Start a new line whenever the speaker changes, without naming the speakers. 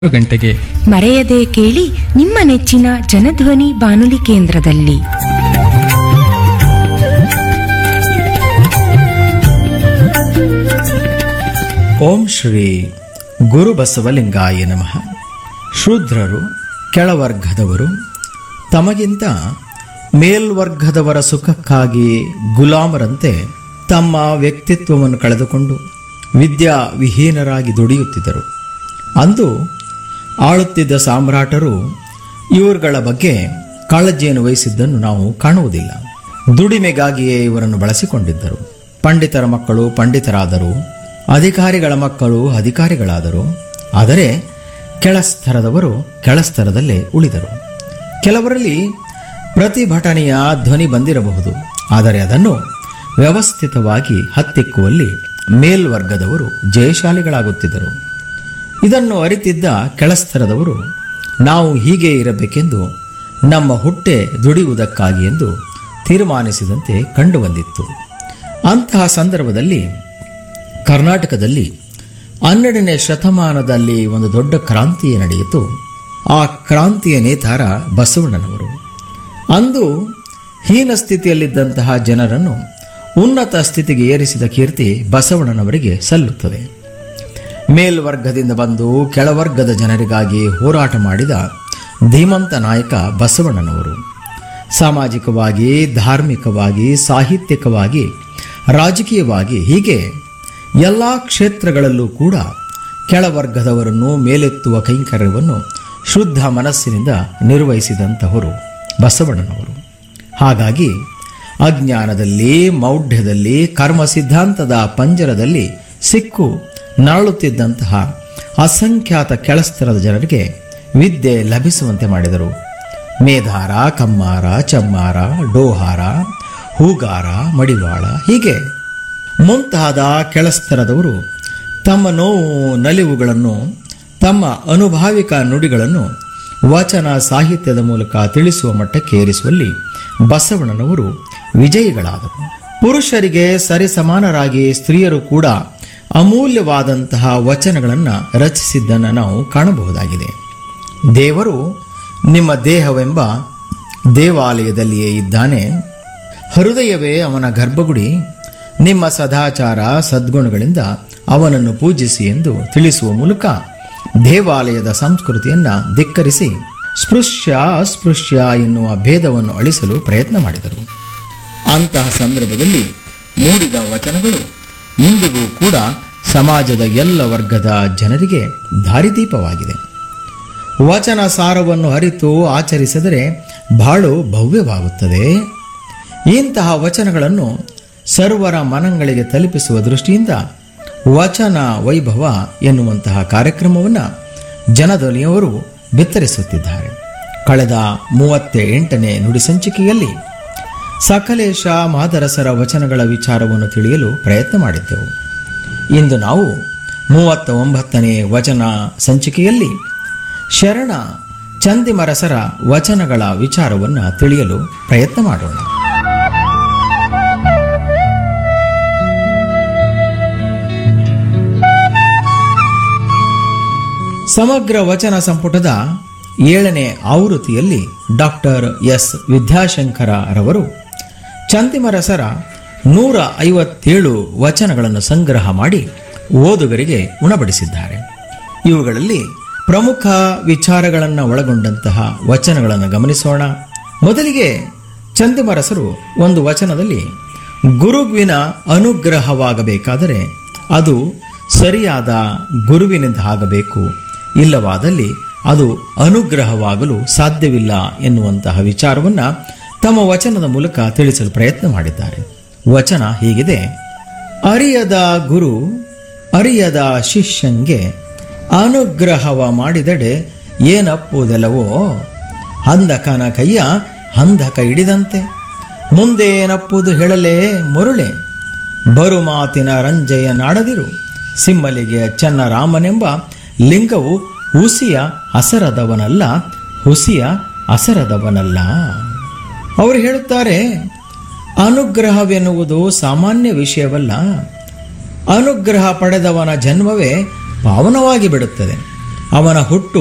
ಆರು ಗಂಟೆಗೆ
ಮರೆಯದೆ ಕೇಳಿ ನಿಮ್ಮ ನೆಚ್ಚಿನ ಜನಧ್ವನಿ ಬಾನುಲಿ ಕೇಂದ್ರದಲ್ಲಿ
ಓಂ ಶ್ರೀ ಗುರು ಬಸವಲಿಂಗಾಯ ನಮಃ ಶೂದ್ರರು ಕೆಳವರ್ಗದವರು ತಮಗಿಂತ ಮೇಲ್ವರ್ಗದವರ ಸುಖಕ್ಕಾಗಿ ಗುಲಾಮರಂತೆ ತಮ್ಮ ವ್ಯಕ್ತಿತ್ವವನ್ನು ಕಳೆದುಕೊಂಡು ವಿದ್ಯಾ ವಿಹೀನರಾಗಿ ದುಡಿಯುತ್ತಿದ್ದರು ಅಂದು ಆಳುತ್ತಿದ್ದ ಸಾಮ್ರಾಟರು ಇವರುಗಳ ಬಗ್ಗೆ ಕಾಳಜಿಯನ್ನು ವಹಿಸಿದ್ದನ್ನು ನಾವು ಕಾಣುವುದಿಲ್ಲ ದುಡಿಮೆಗಾಗಿಯೇ ಇವರನ್ನು ಬಳಸಿಕೊಂಡಿದ್ದರು ಪಂಡಿತರ ಮಕ್ಕಳು ಪಂಡಿತರಾದರು ಅಧಿಕಾರಿಗಳ ಮಕ್ಕಳು ಅಧಿಕಾರಿಗಳಾದರು ಆದರೆ ಕೆಳಸ್ತರದವರು ಕೆಳಸ್ತರದಲ್ಲೇ ಉಳಿದರು ಕೆಲವರಲ್ಲಿ ಪ್ರತಿಭಟನೆಯ ಧ್ವನಿ ಬಂದಿರಬಹುದು ಆದರೆ ಅದನ್ನು ವ್ಯವಸ್ಥಿತವಾಗಿ ಹತ್ತಿಕ್ಕುವಲ್ಲಿ ಮೇಲ್ವರ್ಗದವರು ಜಯಶಾಲಿಗಳಾಗುತ್ತಿದ್ದರು ಇದನ್ನು ಅರಿತಿದ್ದ ಕೆಳಸ್ತರದವರು ನಾವು ಹೀಗೆ ಇರಬೇಕೆಂದು ನಮ್ಮ ಹುಟ್ಟೆ ದುಡಿಯುವುದಕ್ಕಾಗಿ ಎಂದು ತೀರ್ಮಾನಿಸಿದಂತೆ ಕಂಡುಬಂದಿತ್ತು ಅಂತಹ ಸಂದರ್ಭದಲ್ಲಿ ಕರ್ನಾಟಕದಲ್ಲಿ ಹನ್ನೆರಡನೇ ಶತಮಾನದಲ್ಲಿ ಒಂದು ದೊಡ್ಡ ಕ್ರಾಂತಿ ನಡೆಯಿತು ಆ ಕ್ರಾಂತಿಯ ನೇತಾರ ಬಸವಣ್ಣನವರು ಅಂದು ಹೀನ ಸ್ಥಿತಿಯಲ್ಲಿದ್ದಂತಹ ಜನರನ್ನು ಉನ್ನತ ಸ್ಥಿತಿಗೆ ಏರಿಸಿದ ಕೀರ್ತಿ ಬಸವಣ್ಣನವರಿಗೆ ಸಲ್ಲುತ್ತದೆ ಮೇಲ್ವರ್ಗದಿಂದ ಬಂದು ಕೆಳವರ್ಗದ ಜನರಿಗಾಗಿ ಹೋರಾಟ ಮಾಡಿದ ಧೀಮಂತ ನಾಯಕ ಬಸವಣ್ಣನವರು ಸಾಮಾಜಿಕವಾಗಿ ಧಾರ್ಮಿಕವಾಗಿ ಸಾಹಿತ್ಯಿಕವಾಗಿ ರಾಜಕೀಯವಾಗಿ ಹೀಗೆ ಎಲ್ಲ ಕ್ಷೇತ್ರಗಳಲ್ಲೂ ಕೂಡ ಕೆಳವರ್ಗದವರನ್ನು ಮೇಲೆತ್ತುವ ಕೈಂಕರ್ಯವನ್ನು ಶುದ್ಧ ಮನಸ್ಸಿನಿಂದ ನಿರ್ವಹಿಸಿದಂತಹವರು ಬಸವಣ್ಣನವರು ಹಾಗಾಗಿ ಅಜ್ಞಾನದಲ್ಲಿ ಮೌಢ್ಯದಲ್ಲಿ ಕರ್ಮ ಸಿದ್ಧಾಂತದ ಪಂಜರದಲ್ಲಿ ಸಿಕ್ಕು ನರಳುತ್ತಿದ್ದಂತಹ ಅಸಂಖ್ಯಾತ ಕೆಳಸ್ತರದ ಜನರಿಗೆ ವಿದ್ಯೆ ಲಭಿಸುವಂತೆ ಮಾಡಿದರು ಮೇಧಾರ ಕಮ್ಮಾರ ಚಮ್ಮಾರ ಡೋಹಾರ ಹೂಗಾರ ಮಡಿವಾಳ ಹೀಗೆ ಮುಂತಾದ ಕೆಳಸ್ತರದವರು ತಮ್ಮ ನೋವು ನಲಿವುಗಳನ್ನು ತಮ್ಮ ಅನುಭಾವಿಕ ನುಡಿಗಳನ್ನು ವಚನ ಸಾಹಿತ್ಯದ ಮೂಲಕ ತಿಳಿಸುವ ಮಟ್ಟಕ್ಕೆ ಏರಿಸುವಲ್ಲಿ ಬಸವಣ್ಣನವರು ವಿಜಯಿಗಳಾದರು ಪುರುಷರಿಗೆ ಸರಿಸಮಾನರಾಗಿ ಸ್ತ್ರೀಯರು ಕೂಡ ಅಮೂಲ್ಯವಾದಂತಹ ವಚನಗಳನ್ನು ರಚಿಸಿದ್ದನ್ನು ನಾವು ಕಾಣಬಹುದಾಗಿದೆ ದೇವರು ನಿಮ್ಮ ದೇಹವೆಂಬ ದೇವಾಲಯದಲ್ಲಿಯೇ ಇದ್ದಾನೆ ಹೃದಯವೇ ಅವನ ಗರ್ಭಗುಡಿ ನಿಮ್ಮ ಸದಾಚಾರ ಸದ್ಗುಣಗಳಿಂದ ಅವನನ್ನು ಪೂಜಿಸಿ ಎಂದು ತಿಳಿಸುವ ಮೂಲಕ ದೇವಾಲಯದ ಸಂಸ್ಕೃತಿಯನ್ನ ಧಿಕ್ಕರಿಸಿ ಸ್ಪೃಶ್ಯ ಅಸ್ಪೃಶ್ಯ ಎನ್ನುವ ಭೇದವನ್ನು ಅಳಿಸಲು ಪ್ರಯತ್ನ ಮಾಡಿದರು ಅಂತಹ ಸಂದರ್ಭದಲ್ಲಿ ಮೂಡಿದ ವಚನಗಳು ಇಂದಿಗೂ ಕೂಡ ಸಮಾಜದ ಎಲ್ಲ ವರ್ಗದ ಜನರಿಗೆ ದಾರಿದೀಪವಾಗಿದೆ ವಚನ ಸಾರವನ್ನು ಅರಿತು ಆಚರಿಸಿದರೆ ಬಾಳು ಭವ್ಯವಾಗುತ್ತದೆ ಇಂತಹ ವಚನಗಳನ್ನು ಸರ್ವರ ಮನಗಳಿಗೆ ತಲುಪಿಸುವ ದೃಷ್ಟಿಯಿಂದ ವಚನ ವೈಭವ ಎನ್ನುವಂತಹ ಕಾರ್ಯಕ್ರಮವನ್ನು ಜನಧ್ವನಿಯವರು ಬಿತ್ತರಿಸುತ್ತಿದ್ದಾರೆ ಕಳೆದ ಮೂವತ್ತ ಎಂಟನೇ ನುಡಿ ಸಂಚಿಕೆಯಲ್ಲಿ ಸಕಲೇಶ ಮಾದರಸರ ವಚನಗಳ ವಿಚಾರವನ್ನು ತಿಳಿಯಲು ಪ್ರಯತ್ನ ಮಾಡಿದ್ದೆವು ಇಂದು ನಾವು ಮೂವತ್ತ ಒಂಬತ್ತನೇ ವಚನ ಸಂಚಿಕೆಯಲ್ಲಿ ಶರಣ ಚಂದಿಮರಸರ ವಚನಗಳ ವಿಚಾರವನ್ನು ತಿಳಿಯಲು ಪ್ರಯತ್ನ ಮಾಡೋಣ ಸಮಗ್ರ ವಚನ ಸಂಪುಟದ ಏಳನೇ ಆವೃತ್ತಿಯಲ್ಲಿ ಡಾಕ್ಟರ್ ಎಸ್ ವಿದ್ಯಾಶಂಕರ ರವರು ಚಂದಿಮರಸರ ನೂರ ಐವತ್ತೇಳು ವಚನಗಳನ್ನು ಸಂಗ್ರಹ ಮಾಡಿ ಓದುಗರಿಗೆ ಉಣಬಡಿಸಿದ್ದಾರೆ ಇವುಗಳಲ್ಲಿ ಪ್ರಮುಖ ವಿಚಾರಗಳನ್ನು ಒಳಗೊಂಡಂತಹ ವಚನಗಳನ್ನು ಗಮನಿಸೋಣ ಮೊದಲಿಗೆ ಚಂದಿಮರಸರು ಒಂದು ವಚನದಲ್ಲಿ ಗುರುವಿನ ಅನುಗ್ರಹವಾಗಬೇಕಾದರೆ ಅದು ಸರಿಯಾದ ಗುರುವಿನಿಂದ ಆಗಬೇಕು ಇಲ್ಲವಾದಲ್ಲಿ ಅದು ಅನುಗ್ರಹವಾಗಲು ಸಾಧ್ಯವಿಲ್ಲ ಎನ್ನುವಂತಹ ವಿಚಾರವನ್ನ ತಮ್ಮ ವಚನದ ಮೂಲಕ ತಿಳಿಸಲು ಪ್ರಯತ್ನ ಮಾಡಿದ್ದಾರೆ ವಚನ ಹೀಗಿದೆ ಅರಿಯದ ಗುರು ಅರಿಯದ ಶಿಷ್ಯಂಗೆ ಅನುಗ್ರಹವ ಮಾಡಿದಡೆ ಏನಪ್ಪುವುದೆಲ್ಲವೋ ಹಂದಕನ ಕೈಯ ಹಂದಕ ಹಿಡಿದಂತೆ ಮುಂದೇನಪ್ಪುದು ಹೇಳಲೇ ಮುರುಳೆ ಬರು ಮಾತಿನ ರಂಜೆಯ ನಾಡದಿರು ಸಿಮ್ಮಲಿಗೆ ಚನ್ನರಾಮನೆಂಬ ಲಿಂಗವು ಹುಸಿಯ ಅಸರದವನಲ್ಲ ಹುಸಿಯ ಅಸರದವನಲ್ಲ ಅವರು ಹೇಳುತ್ತಾರೆ ಅನುಗ್ರಹವೆನ್ನುವುದು ಸಾಮಾನ್ಯ ವಿಷಯವಲ್ಲ ಅನುಗ್ರಹ ಪಡೆದವನ ಜನ್ಮವೇ ಪಾವನವಾಗಿ ಬಿಡುತ್ತದೆ ಅವನ ಹುಟ್ಟು